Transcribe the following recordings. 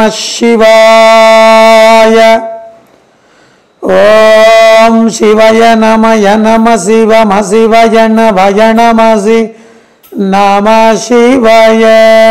சிவாய ஓம் சிவய நமய நம சிவம சிவய நவய நமசி நம சிவய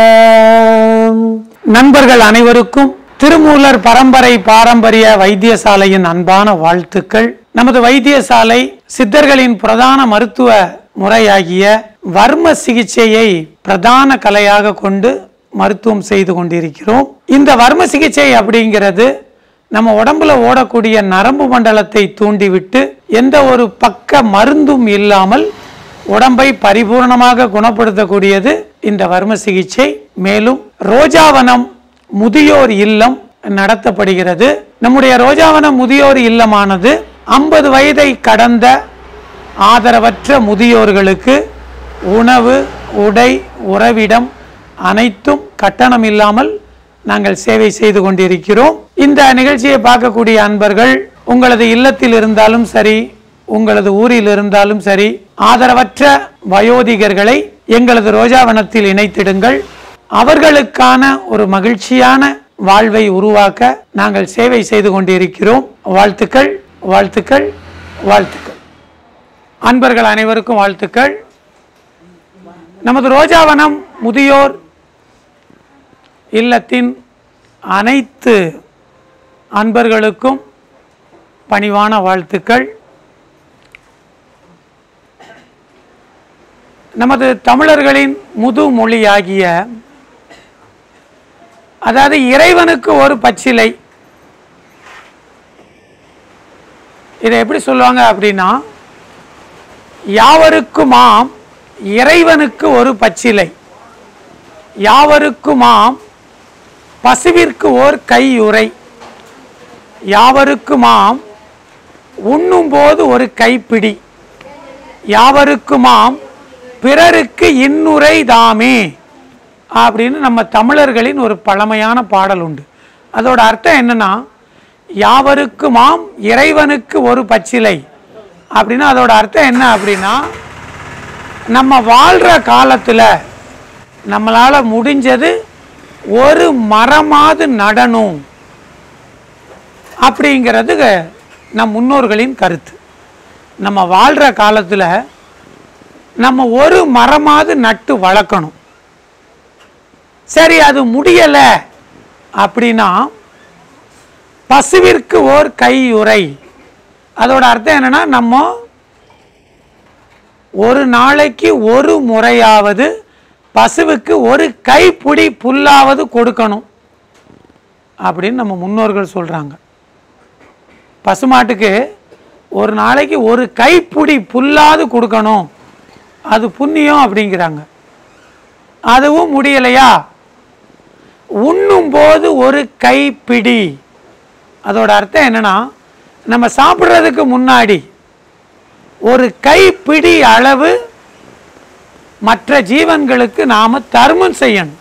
நண்பர்கள் அனைவருக்கும் திருமூலர் பரம்பரை பாரம்பரிய வைத்தியசாலையின் அன்பான வாழ்த்துக்கள் நமது வைத்தியசாலை சித்தர்களின் பிரதான மருத்துவ முறையாகிய வர்ம சிகிச்சையை பிரதான கலையாக கொண்டு மருத்துவம் செய்து கொண்டிருக்கிறோம் இந்த வர்ம சிகிச்சை அப்படிங்கிறது நம்ம உடம்புல ஓடக்கூடிய நரம்பு மண்டலத்தை தூண்டிவிட்டு எந்த ஒரு பக்க மருந்தும் இல்லாமல் உடம்பை பரிபூர்ணமாக குணப்படுத்தக்கூடியது இந்த வர்ம சிகிச்சை மேலும் ரோஜாவனம் முதியோர் இல்லம் நடத்தப்படுகிறது நம்முடைய ரோஜாவனம் முதியோர் இல்லமானது ஐம்பது வயதை கடந்த ஆதரவற்ற முதியோர்களுக்கு உணவு உடை உறவிடம் அனைத்தும் கட்டணம் இல்லாமல் நாங்கள் சேவை செய்து கொண்டிருக்கிறோம் இந்த நிகழ்ச்சியை பார்க்கக்கூடிய அன்பர்கள் உங்களது இல்லத்தில் இருந்தாலும் சரி உங்களது ஊரில் இருந்தாலும் சரி ஆதரவற்ற வயோதிகர்களை எங்களது ரோஜாவனத்தில் இணைத்திடுங்கள் அவர்களுக்கான ஒரு மகிழ்ச்சியான வாழ்வை உருவாக்க நாங்கள் சேவை செய்து கொண்டிருக்கிறோம் வாழ்த்துக்கள் வாழ்த்துக்கள் வாழ்த்துக்கள் அன்பர்கள் அனைவருக்கும் வாழ்த்துக்கள் நமது ரோஜாவனம் முதியோர் இல்லத்தின் அனைத்து அன்பர்களுக்கும் பணிவான வாழ்த்துக்கள் நமது தமிழர்களின் முது மொழியாகிய அதாவது இறைவனுக்கு ஒரு பச்சிலை இதை எப்படி சொல்லுவாங்க அப்படின்னா யாவருக்குமாம் இறைவனுக்கு ஒரு பச்சிலை யாவருக்குமாம் பசுவிற்கு ஓர் கையுறை யாவருக்குமாம் உண்ணும்போது ஒரு கைப்பிடி யாவருக்குமாம் பிறருக்கு இன்னுரை தாமே அப்படின்னு நம்ம தமிழர்களின் ஒரு பழமையான பாடல் உண்டு அதோட அர்த்தம் என்னன்னா யாவருக்குமாம் இறைவனுக்கு ஒரு பச்சிலை அப்படின்னா அதோட அர்த்தம் என்ன அப்படின்னா நம்ம வாழ்கிற காலத்தில் நம்மளால் முடிஞ்சது ஒரு மரமாவது நடணும் அப்படிங்கிறது நம் முன்னோர்களின் கருத்து நம்ம வாழ்கிற காலத்தில் நம்ம ஒரு மரமாவது நட்டு வளர்க்கணும் சரி அது முடியலை அப்படின்னா பசுவிற்கு ஓர் கையுறை அதோட அர்த்தம் என்னன்னா நம்ம ஒரு நாளைக்கு ஒரு முறையாவது பசுவுக்கு ஒரு கைப்பிடி புல்லாவது கொடுக்கணும் அப்படின்னு நம்ம முன்னோர்கள் சொல்கிறாங்க பசுமாட்டுக்கு ஒரு நாளைக்கு ஒரு கைப்பிடி புல்லாவது கொடுக்கணும் அது புண்ணியம் அப்படிங்கிறாங்க அதுவும் முடியலையா உண்ணும் போது ஒரு கைப்பிடி அதோட அர்த்தம் என்னன்னா நம்ம சாப்பிட்றதுக்கு முன்னாடி ஒரு கைப்பிடி அளவு மற்ற ஜீவன்களுக்கு நாம் தர்மம் செய்யணும்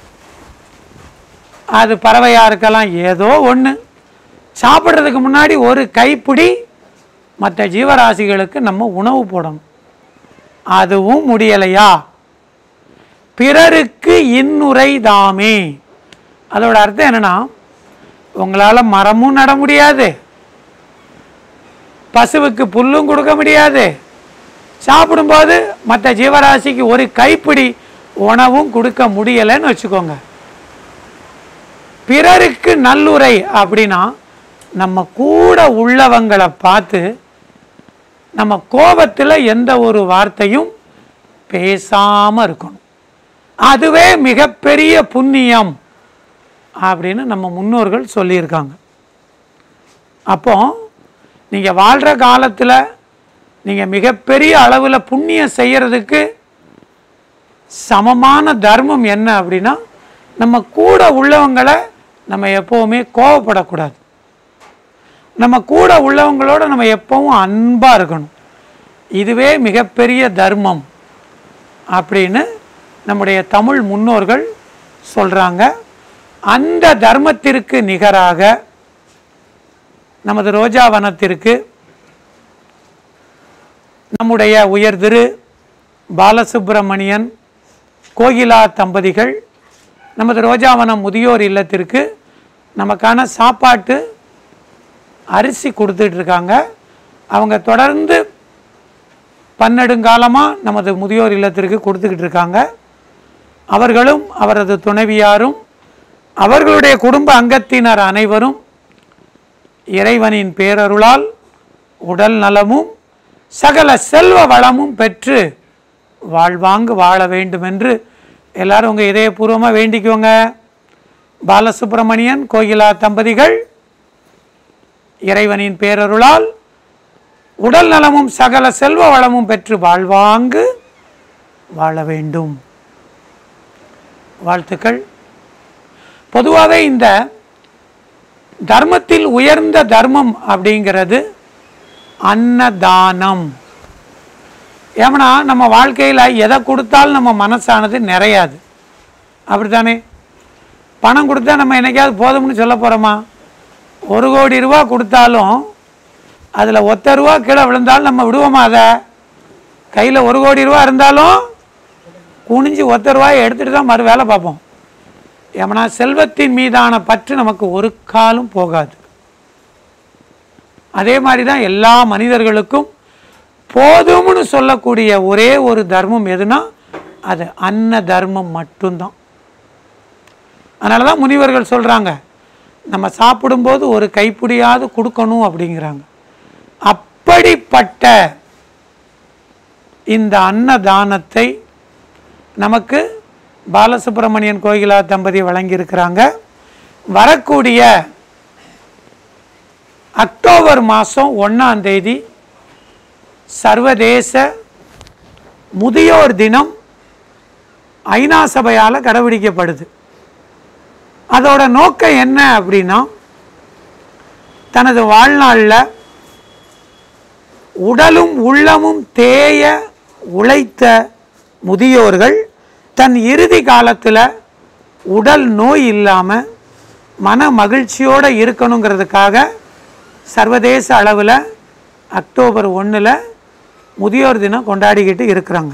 அது பறவையாக இருக்கலாம் ஏதோ ஒன்று சாப்பிட்றதுக்கு முன்னாடி ஒரு கைப்பிடி மற்ற ஜீவராசிகளுக்கு நம்ம உணவு போடணும் அதுவும் முடியலையா பிறருக்கு இன்னுரை தாமே அதோட அர்த்தம் என்னன்னா உங்களால் மரமும் நட முடியாது பசுவுக்கு புல்லும் கொடுக்க முடியாது சாப்பிடும்போது மற்ற ஜீவராசிக்கு ஒரு கைப்பிடி உணவும் கொடுக்க முடியலைன்னு வச்சுக்கோங்க பிறருக்கு நல்லுரை அப்படின்னா நம்ம கூட உள்ளவங்களை பார்த்து நம்ம கோபத்தில் எந்த ஒரு வார்த்தையும் பேசாமல் இருக்கணும் அதுவே மிகப்பெரிய புண்ணியம் அப்படின்னு நம்ம முன்னோர்கள் சொல்லியிருக்காங்க அப்போ நீங்கள் வாழ்கிற காலத்தில் நீங்கள் மிகப்பெரிய அளவில் புண்ணியம் செய்கிறதுக்கு சமமான தர்மம் என்ன அப்படின்னா நம்ம கூட உள்ளவங்களை நம்ம எப்போவுமே கோவப்படக்கூடாது நம்ம கூட உள்ளவங்களோட நம்ம எப்பவும் அன்பாக இருக்கணும் இதுவே மிகப்பெரிய தர்மம் அப்படின்னு நம்முடைய தமிழ் முன்னோர்கள் சொல்கிறாங்க அந்த தர்மத்திற்கு நிகராக நமது ரோஜாவனத்திற்கு நம்முடைய உயர் திரு பாலசுப்பிரமணியன் கோகிலா தம்பதிகள் நமது ரோஜாவனம் முதியோர் இல்லத்திற்கு நமக்கான சாப்பாட்டு அரிசி கொடுத்துட்டு இருக்காங்க அவங்க தொடர்ந்து பன்னெடுங்காலமாக நமது முதியோர் இல்லத்திற்கு கொடுத்துக்கிட்டு இருக்காங்க அவர்களும் அவரது துணைவியாரும் அவர்களுடைய குடும்ப அங்கத்தினர் அனைவரும் இறைவனின் பேரருளால் உடல் நலமும் சகல செல்வ வளமும் பெற்று வாழ்வாங்கு வாழ வேண்டும் என்று எல்லாரும் உங்கள் இதயபூர்வமாக வேண்டிக்குவோங்க பாலசுப்பிரமணியன் கோகிலா தம்பதிகள் இறைவனின் பேரருளால் உடல் நலமும் சகல செல்வ வளமும் பெற்று வாழ்வாங்கு வாழ வேண்டும் வாழ்த்துக்கள் பொதுவாகவே இந்த தர்மத்தில் உயர்ந்த தர்மம் அப்படிங்கிறது அன்னதானம் ஏமனா நம்ம வாழ்க்கையில் எதை கொடுத்தாலும் நம்ம மனசானது நிறையாது அப்படித்தானே பணம் கொடுத்தா நம்ம என்னைக்காவது போதும்னு சொல்ல போகிறோமா ஒரு கோடி ரூபா கொடுத்தாலும் அதில் ஒத்த ரூபா கீழே விழுந்தாலும் நம்ம விடுவோமா அதை கையில் ஒரு கோடி ரூபா இருந்தாலும் குனிஞ்சு ஒத்த ரூபாயை எடுத்துகிட்டு தான் மறு வேலை பார்ப்போம் ஏமனா செல்வத்தின் மீதான பற்று நமக்கு ஒரு காலும் போகாது அதே மாதிரி தான் எல்லா மனிதர்களுக்கும் போதும்னு சொல்லக்கூடிய ஒரே ஒரு தர்மம் எதுனா அது அன்ன தர்மம் மட்டும்தான் அதனால தான் முனிவர்கள் சொல்கிறாங்க நம்ம சாப்பிடும்போது ஒரு கைப்பிடியாவது கொடுக்கணும் அப்படிங்கிறாங்க அப்படிப்பட்ட இந்த அன்னதானத்தை நமக்கு பாலசுப்ரமணியன் கோயிலா தம்பதி வழங்கியிருக்கிறாங்க வரக்கூடிய அக்டோபர் மாதம் ஒன்றாம் தேதி சர்வதேச முதியோர் தினம் ஐநா சபையால் கடைபிடிக்கப்படுது அதோட நோக்கம் என்ன அப்படின்னா தனது வாழ்நாளில் உடலும் உள்ளமும் தேய உழைத்த முதியோர்கள் தன் இறுதி காலத்தில் உடல் நோய் இல்லாமல் மன மகிழ்ச்சியோடு இருக்கணுங்கிறதுக்காக சர்வதேச அளவில் அக்டோபர் ஒன்றில் முதியோர் தினம் கொண்டாடிக்கிட்டு இருக்கிறாங்க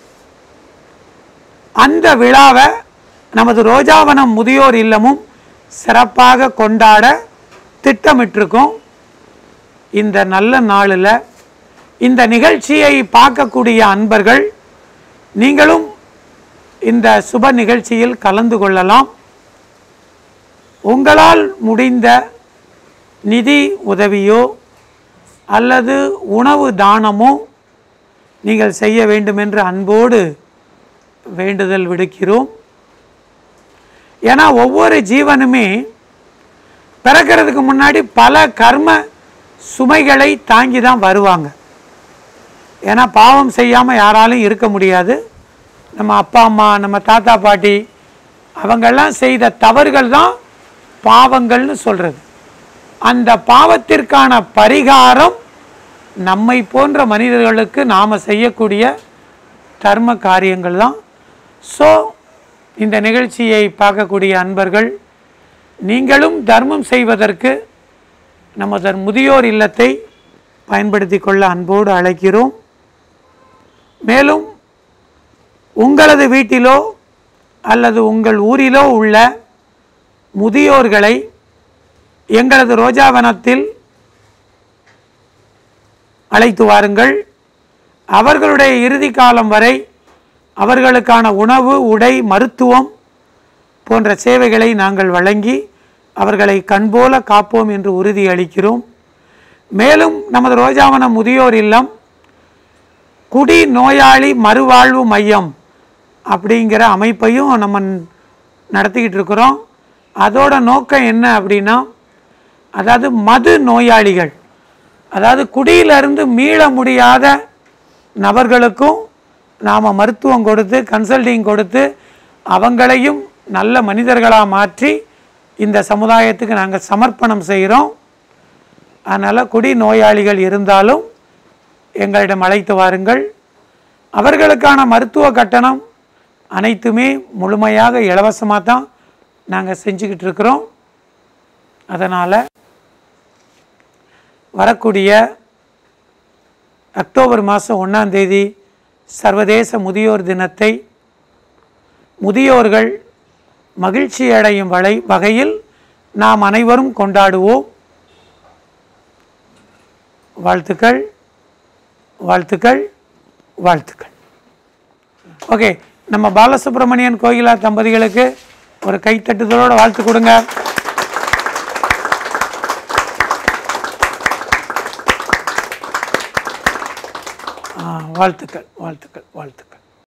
அந்த விழாவை நமது ரோஜாவனம் முதியோர் இல்லமும் சிறப்பாக கொண்டாட திட்டமிட்டிருக்கோம் இந்த நல்ல நாளில் இந்த நிகழ்ச்சியை பார்க்கக்கூடிய அன்பர்கள் நீங்களும் இந்த சுப நிகழ்ச்சியில் கலந்து கொள்ளலாம் உங்களால் முடிந்த நிதி உதவியோ அல்லது உணவு தானமோ நீங்கள் செய்ய வேண்டுமென்று அன்போடு வேண்டுதல் விடுக்கிறோம் ஏன்னா ஒவ்வொரு ஜீவனுமே பிறக்கிறதுக்கு முன்னாடி பல கர்ம சுமைகளை தாங்கி தான் வருவாங்க ஏன்னா பாவம் செய்யாமல் யாராலும் இருக்க முடியாது நம்ம அப்பா அம்மா நம்ம தாத்தா பாட்டி அவங்கெல்லாம் செய்த தவறுகள் தான் பாவங்கள்னு சொல்கிறது அந்த பாவத்திற்கான பரிகாரம் நம்மை போன்ற மனிதர்களுக்கு நாம் செய்யக்கூடிய தர்ம காரியங்கள் தான் ஸோ இந்த நிகழ்ச்சியை பார்க்கக்கூடிய அன்பர்கள் நீங்களும் தர்மம் செய்வதற்கு நமது முதியோர் இல்லத்தை பயன்படுத்தி கொள்ள அன்போடு அழைக்கிறோம் மேலும் உங்களது வீட்டிலோ அல்லது உங்கள் ஊரிலோ உள்ள முதியோர்களை எங்களது ரோஜாவனத்தில் அழைத்து வாருங்கள் அவர்களுடைய இறுதி காலம் வரை அவர்களுக்கான உணவு உடை மருத்துவம் போன்ற சேவைகளை நாங்கள் வழங்கி அவர்களை கண்போல காப்போம் என்று உறுதி அளிக்கிறோம் மேலும் நமது ரோஜாவனம் முதியோர் இல்லம் குடி நோயாளி மறுவாழ்வு மையம் அப்படிங்கிற அமைப்பையும் நம்ம நடத்திக்கிட்டு இருக்கிறோம் அதோட நோக்கம் என்ன அப்படின்னா அதாவது மது நோயாளிகள் அதாவது குடியிலிருந்து மீள முடியாத நபர்களுக்கும் நாம் மருத்துவம் கொடுத்து கன்சல்டிங் கொடுத்து அவங்களையும் நல்ல மனிதர்களாக மாற்றி இந்த சமுதாயத்துக்கு நாங்கள் சமர்ப்பணம் செய்கிறோம் அதனால் குடி நோயாளிகள் இருந்தாலும் எங்களிடம் அழைத்து வாருங்கள் அவர்களுக்கான மருத்துவ கட்டணம் அனைத்துமே முழுமையாக இலவசமாக தான் நாங்கள் செஞ்சுக்கிட்டு இருக்கிறோம் அதனால் வரக்கூடிய அக்டோபர் மாதம் ஒன்றாம் தேதி சர்வதேச முதியோர் தினத்தை முதியோர்கள் மகிழ்ச்சி அடையும் வலை வகையில் நாம் அனைவரும் கொண்டாடுவோம் வாழ்த்துக்கள் வாழ்த்துக்கள் வாழ்த்துக்கள் ஓகே நம்ம பாலசுப்ரமணியன் கோகிலா தம்பதிகளுக்கு ஒரு கைத்தட்டுதலோட வாழ்த்து கொடுங்க ஆ, வாழ்த்துக்கள் வாழ்த்துக்கள் வாழ்த்துக்கள்